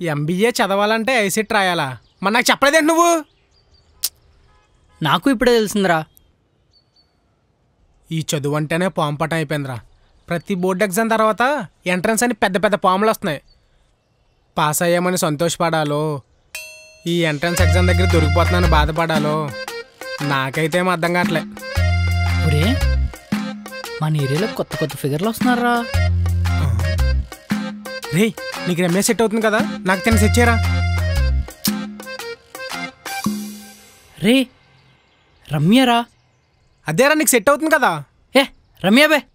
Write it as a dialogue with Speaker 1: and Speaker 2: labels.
Speaker 1: MBA చదవాలంటే ICET రాయాలా మరి నాకు చెప్పలేదేంటి నువ్వు
Speaker 2: నాకు ఇప్పుడే తెలిసిందిరా
Speaker 1: ఈ చదువు అంటేనే పాంపటం అయిపోయిందిరా ప్రతి బోర్డు ఎగ్జామ్ తర్వాత ఎంట్రన్స్ అని పెద్ద పెద్ద పాములు వస్తున్నాయి పాస్ అయ్యామని సంతోషపడాలో ఈ ఎంట్రన్స్ ఎగ్జామ్ దగ్గర దొరికిపోతున్నాను బాధపడాలో నాకైతే ఏం అర్థం కావట్లే
Speaker 2: ఒరే మన ఏరియాలో కొత్త కొత్త ఫిగర్లు వస్తున్నారా
Speaker 1: రే నీకు రమ్య సెట్ అవుతుంది కదా నాకు తిని సెట్ చేయరా
Speaker 2: రే రమ్యరా
Speaker 1: అదేరా నీకు సెట్ అవుతుంది కదా
Speaker 2: ఏ రమ్య బే